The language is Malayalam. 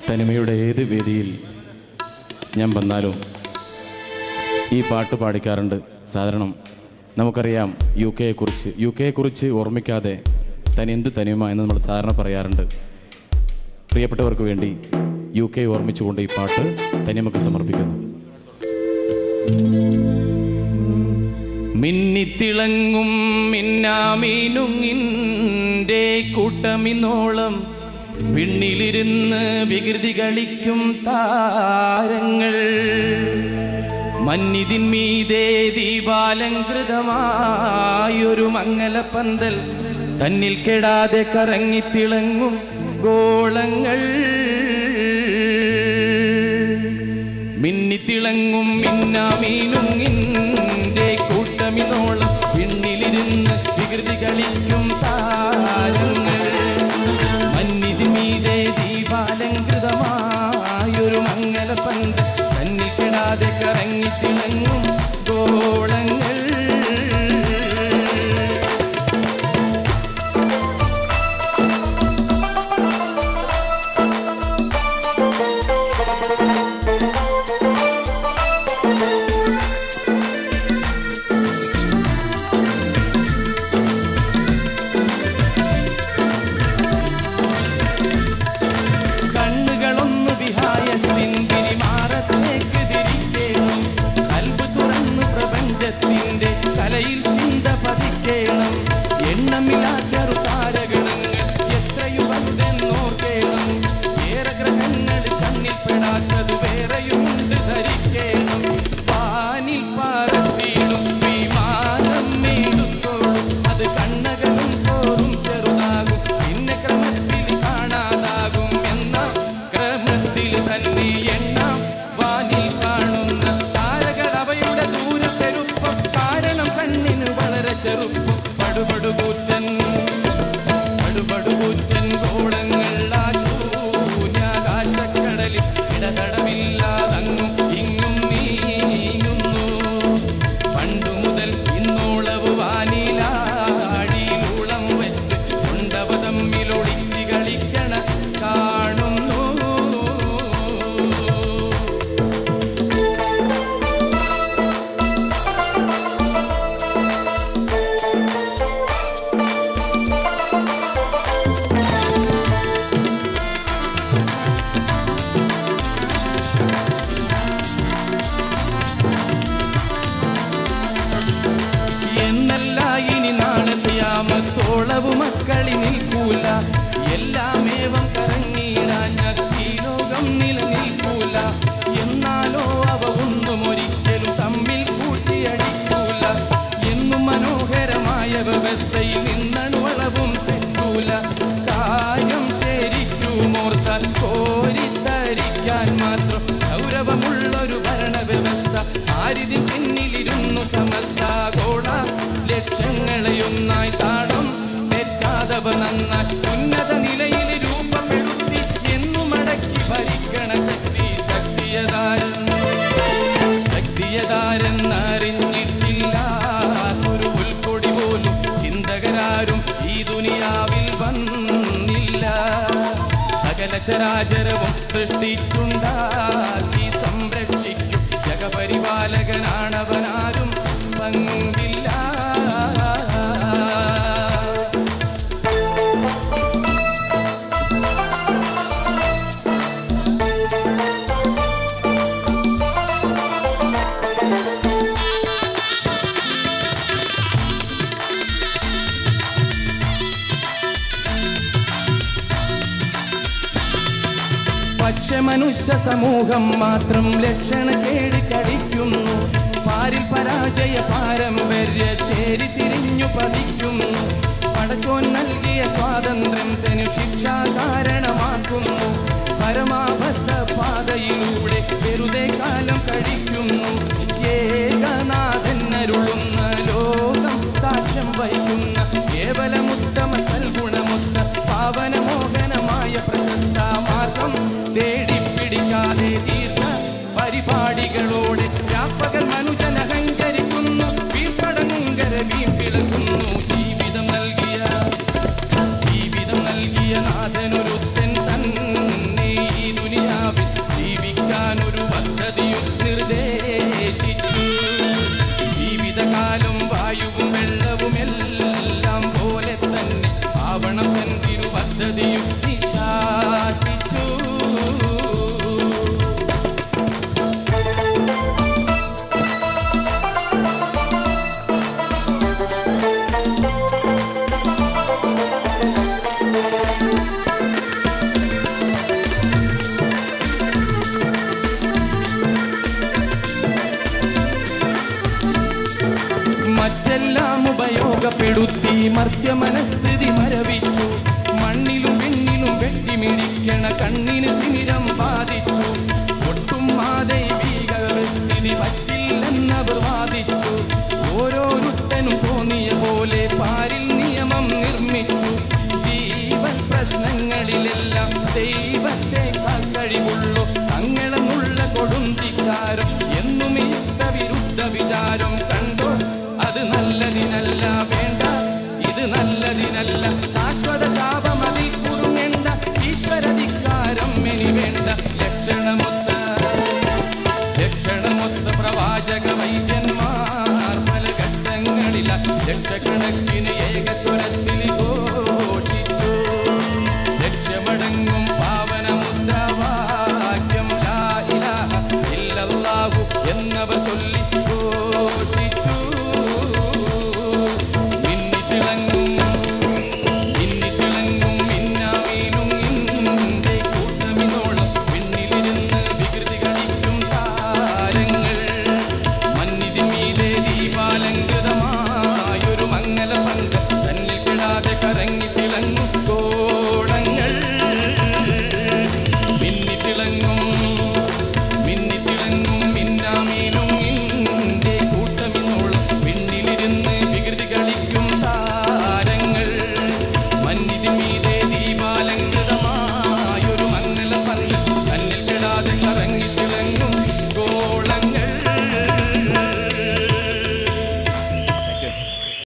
തനിമയുടെ ഏത് വേദിയിൽ ഞാൻ വന്നാലും ഈ പാട്ട് പാടിക്കാറുണ്ട് സാധാരണ നമുക്കറിയാം യു കെയെക്കുറിച്ച് യു കെയെക്കുറിച്ച് ഓർമ്മിക്കാതെ തനി എന്ത് തനിമ എന്ന് നമ്മൾ സാധാരണ പറയാറുണ്ട് പ്രിയപ്പെട്ടവർക്ക് വേണ്ടി യു കെ ഓർമ്മിച്ചുകൊണ്ട് ഈ പാട്ട് തനിമക്ക് സമർപ്പിക്കുന്നു മിന്നിത്തിളങ്ങും മിന്നാമീനുങ്ങിൻ്റെ കൂട്ടമിന്നോളം വിണ്ണിലിരുന്ന് വികൃതി കളിക്കും താരങ്ങൾ മന്നിതിന്മീതേ ദീപാലങ്കൃതമായൊരു മംഗലപ്പന്തൽ തന്നിൽ കെടാതെ കറങ്ങിത്തിളങ്ങും ഗോളങ്ങൾ മിന്നിത്തിളങ്ങും മിന്നാമീനുങ്ങിൻ്റെ കൂട്ടമിനോളം പിന്നിലിരുന്ന് വികൃതി കളിക്കും താരങ്ങൾ മന്നിതി മീതെ ദീപാലങ്കൃതമായൊരു മംഗലപ്പന്ത് തന്നിൽ കിടാതെ കറങ്ങിത്തിളങ്ങും ഗോളങ്ങൾ കണ്ണുകളൊന്നു വിഹായസിന്തിരി മാറത്തേക്ക് തിരിക്കേണം കൽബ് തുറന്നു പ്രപഞ്ചത്തിന്റെ കലയിൽ ചിന്ത പതിക്കേണം എണ്ണമില്ലാ ചെറുതാരകളങ്ങൾ എത്രയും വലുതെന്നോർക്കേണം ഏറെ ഗ്രഹങ്ങൾ കണ്ണിൽ പെടാത്തത് വേറെയുണ്ട് ധരിക്കേണം വാനിൽ പറത്തിയിടും വിമാനം മേടുത്തോളും അത് കണ്ണകളും തോറും ചെറുതാകും പിന്നെ ക്രമത്തിൽ കാണാതാകും എന്ന ക്രമത്തിൽ തന്നെ എണ്ണാം വാനിൽ കാണുന്ന താരകൾ അവയുടെ ദൂരപ്പെരുപ്പം കാരണം കണ്ണിന് വളരെ ചെറുപ്പം പടുപടുകൂറ്റൻ പടുപടുകൂറ്റൻ ഗോളങ്ങൾ ആ ശൂന്യാകാശക്കടലിൽ ഇടതടമില്ലാതങ്ങും ഇങ്ങും നീങ്ങുന്നു പണ്ടു മുതൽ ഇന്നോളവ് വാനിലാടിയിലൂളം വെച്ച് കൊണ്ടവ തമ്മിലൊളിച്ച് കളിക്കണ കാണുന്നു എന്നല്ല ഇനി നാളെയാമത്തോളവ് മക്കളി നിൽക്കൂല എല്ലാമേവം കറങ്ങിയിടാഞ്ഞാൽ ഈ ലോകം നിലനിൽക്കൂല എന്നാലോ അവ ഒന്നും ഒരിക്കലും തമ്മിൽ കൂട്ടിയടിക്കൂല എന്നും മനോഹരമായ വ്യവസ്ഥയിൽ നിന്നണുവളവും തെറ്റൂല കാര്യം ശരിക്കുമോർത്താൽ കോരിത്തരിക്കാൻ മാത്രം ഗൗരവമുള്ളൊരു ഭരണവ്യവസ്ഥ ആരിതിൻ പിന്നിലിരുന്നു സമസ്താഗോള ലക്ഷ്യങ്ങളെയൊന്നായി താളം തെറ്റാതവ നന്നായി ഉന്നത നിലയിൽ രൂപമെടുത്തി എന്നു മടക്കി ഭരിക്കണ ശക്തി ശക്തിയതാരൻ ശക്തിയതാരെന്നറിഞ്ഞിട്ടില്ല ഒരു പുൽക്കൊടി പോലും ചിന്തകരാരും ഈ ദുനിയാവിൽ വന്നില്ല സകല ചരാചരവും സൃഷ്ടിച്ചുണ്ടാക്കി സംരക്ഷിക്കും ജഗപരിപാലകനാണവനാരും പങ്കില്ല പക്ഷെ മനുഷ്യ സമൂഹം മാത്രം ലക്ഷണക്കേട് കളിക്കുന്നു പാരിൽ പരാജയ പാരമ്പര്യ ചേരി തിരിഞ്ഞു പതിക്കുന്നു പടച്ചോൻ നൽകിയ സ്വാതന്ത്ര്യം തനു ശിക്ഷ കാരണമാക്കുന്നു പരമാബദ്ധ പാതയിലൂടെ വെറുതെ കാലം കഴിക്കുന്നു ഏകനാഥൻ അരുളുന്ന ലോകം സാക്ഷ്യം വഹിക്കുന്ന കേവലമുത്തമ സൽഗുണമൊത്ത പാവനമോഹനമായ പ്രശസ്ത മാർഗം തേടിപ്പിടിക്കാതെ ദീർഘ പരിപാടികളോടെ രാപ്പകൽ മനുജൻ അഹങ്കരിക്കുന്നു വീർപ്പടങ്ങര വീമ്പിളക്കുന്നു ജീവിതം നൽകിയ ജീവിതം നൽകിയ നാഥനൊരുത്തൻ തന്നെ ഈ ദുനിയ കെടുത്തി മർത്യ മനസ്സ്